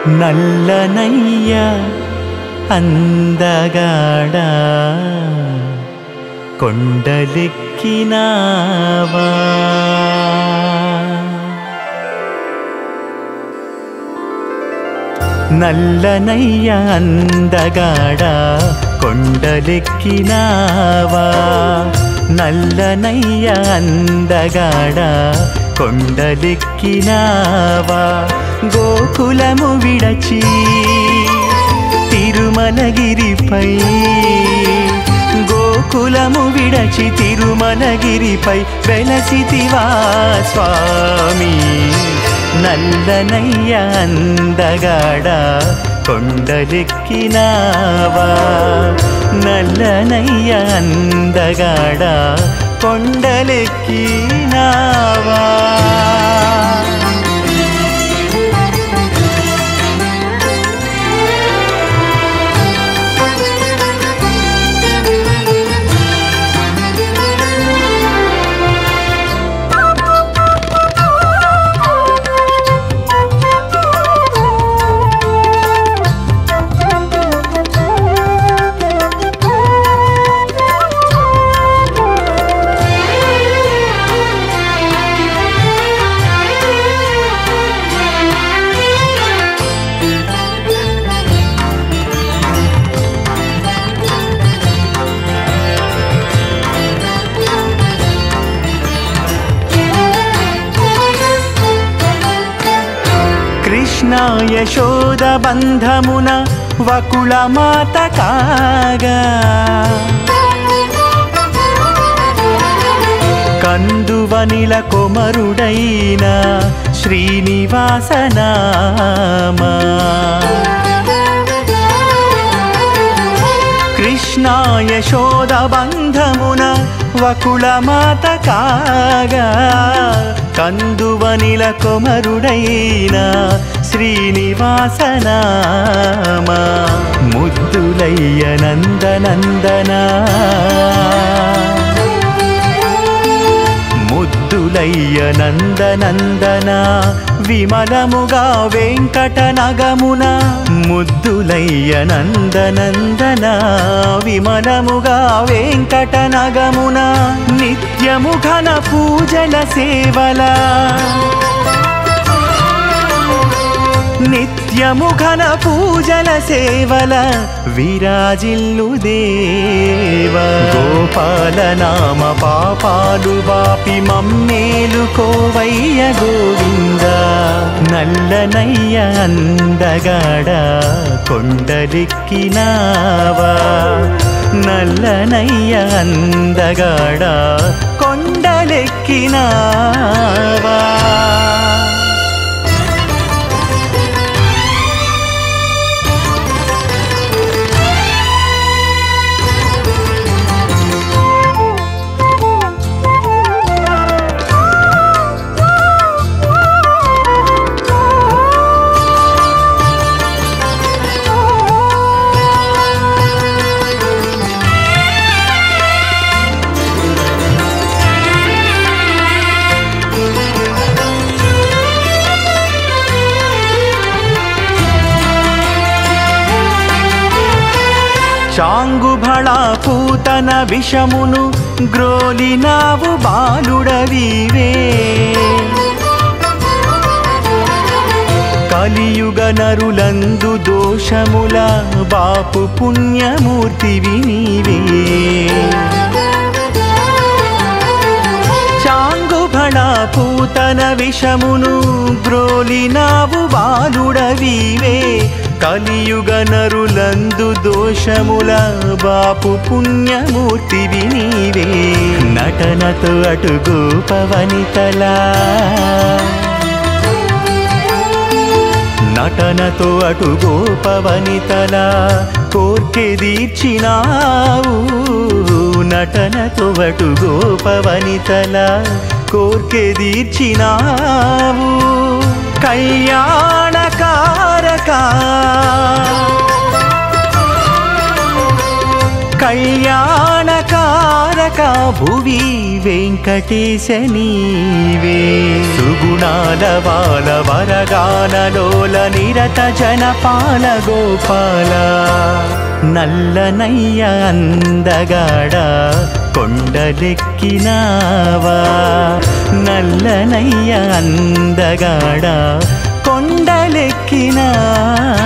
నల్లనయ్య అందగాడా కొండలెక్కినావా నల్లనయ్య అందగాడా కొండలెక్కినావా నల్లనయ్య అందగాడా కొండలెక్కినావా గోకులము విడచి తిరుమలగిరిపై గోకులము విడచి తిరుమలగిరిపై వెలసితివా స్వామి నల్లనయ్య అందగాడా కొండలెక్కినావా నల్లనయ్య అందగాడా కొండలెక్కినావా కృష్ణ యశోద బంధమున వకుళ మాత కాగా కందువనిల కొమరుడైన శ్రీనివాసనామా కృష్ణ యశోద బంధమున వకుళ మాత కాగా కందువనిల కొమరుడైన శ్రీనివాసనామా ముద్దులయ్య నందనందనా ముద్దులయ్య నందనందన విమలముగా వెంకట నగమున ముద్దులయ్య నందనందన విమలముగా వెంకట నగమున నిత్యము ఘన పూజల సేవల నిత్యము ఘన పూజల సేవల విరాజిల్లు దేవ గోపాల నామ పాపాలు బాపి మమ్మేలు కోవయ్య గోవింద నల్లనయ్య అందగాడ కొండలెక్కినావా నల్లనయ్య అందగాడ కొండలెక్కినావా చాంగుభళ పూతన విషమును గ్రోలినావు బాలుడవివే కలియుగ నరులందు దోషముల బాపు పుణ్యమూర్తివి నీవే చాంగుభళ పూతన విషమును గ్రోలినావు బాలుడవివే కలియుగ నరులందు దోషముల బాపు పుణ్యమూర్తివి నీవే నటనతో అటు గోపవనితలా నటనతో అటు గోపవనితల కోర్కె తీర్చినావు నటనతో అటు గోపవనితల కోర్కె తీర్చినావు కళ్యాణకారక కళ్యాణకారక తారక భువి వెంకటేశ నీవే సుగుణాల బాల వరగానలోల నిరత జనపాల గోపాల నల్లనయ్య అందగాడ కొండలెక్కినావా నల్లనయ్య అందగాడ కొండలెక్కినావా